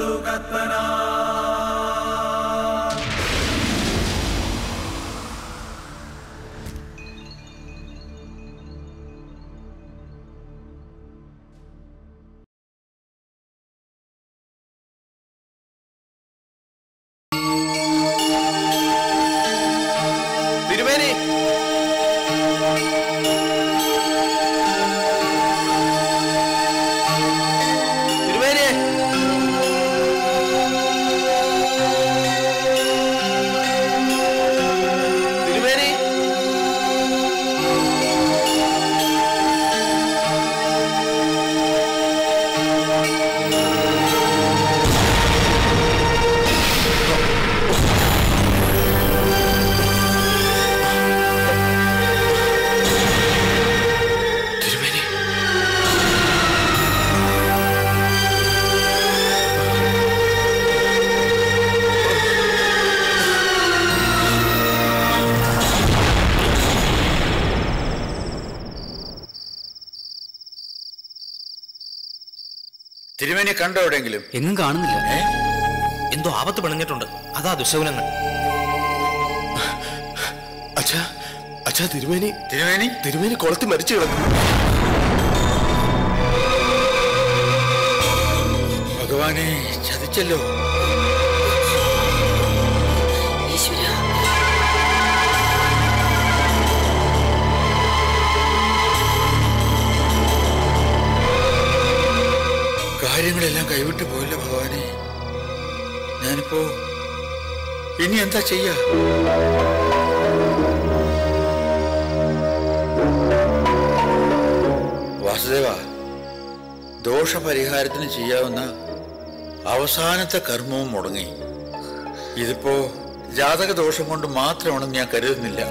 തിരുമേനി തിരുമേനി തിരുമേനി തിരുമേനി തിരുമേനി കണ്ടോ എവിടെയെങ്കിലും എങ്ങും കാണുന്നില്ല എന്തോ ആപത്ത് പിണഞ്ഞിട്ടുണ്ട് അതാ ദുശകുലങ്ങൾ അച്ഛാ അച്ഛാ തിരുമേനി തിരുമേനി തിരുമേനി കുളത്തിൽ മരിച്ചു കിടക്കും ഭഗവാനെ ചതിച്ചല്ലോ കാര്യങ്ങളെല്ലാം കൈവിട്ടു പോയല്ലോ ഭഗവാനെ ഞാനിപ്പോ ഇനി എന്താ ചെയ്യാ വാസുദേവ ദോഷപരിഹാരത്തിന് ചെയ്യാവുന്ന അവസാനത്തെ കർമ്മവും മുടങ്ങി ഇതിപ്പോ ജാതക ദോഷം കൊണ്ട് മാത്രമാണെന്ന് ഞാൻ കരുതുന്നില്ല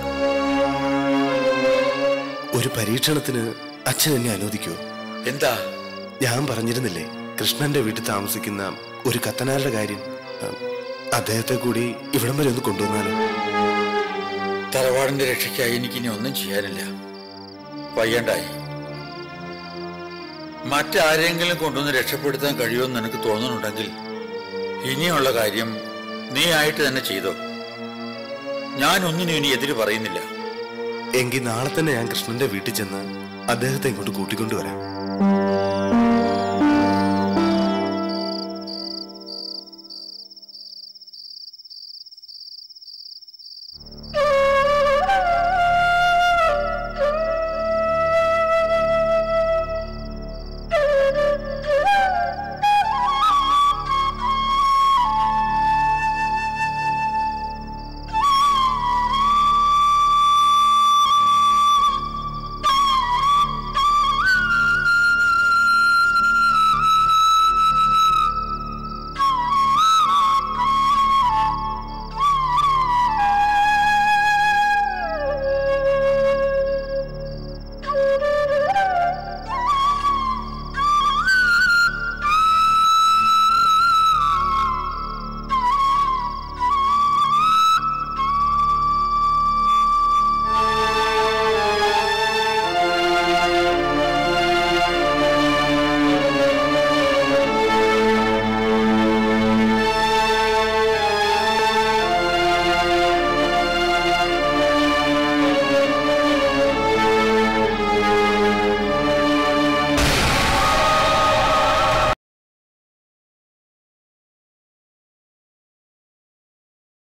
ഒരു പരീക്ഷണത്തിന് അച്ഛൻ എന്നെ അനുവദിക്കുമോ എന്താ ഞാൻ പറഞ്ഞിരുന്നില്ലേ കൃഷ്ണന്റെ വീട്ടിൽ താമസിക്കുന്ന ഒരു കത്തനാരുടെ കാര്യം ഉം, അദ്ദേഹത്തെ കൂടി ഇവിടം വരെ ഒന്ന് കൊണ്ടുവന്നാലോ തറവാടിന്റെ രക്ഷയ്ക്കായി എനിക്കിനി ഒന്നും ചെയ്യാനില്ല വയ്യണ്ടായി മറ്റാരെങ്കിലും കൊണ്ടൊന്ന് രക്ഷപ്പെടുത്താൻ കഴിയുമെന്ന് എനിക്ക് തോന്നുന്നുണ്ടെങ്കിൽ ഇനിയുള്ള കാര്യം നീ ആയിട്ട് തന്നെ ചെയ്തോ ഞാൻ ഒന്നിനും ഇനി എതിര് പറയുന്നില്ല എങ്കിൽ നാളെ തന്നെ ഞാൻ കൃഷ്ണന്റെ വീട്ടിൽ ചെന്ന് അദ്ദേഹത്തെ ഇങ്ങോട്ട് കൂട്ടിക്കൊണ്ടുവരാം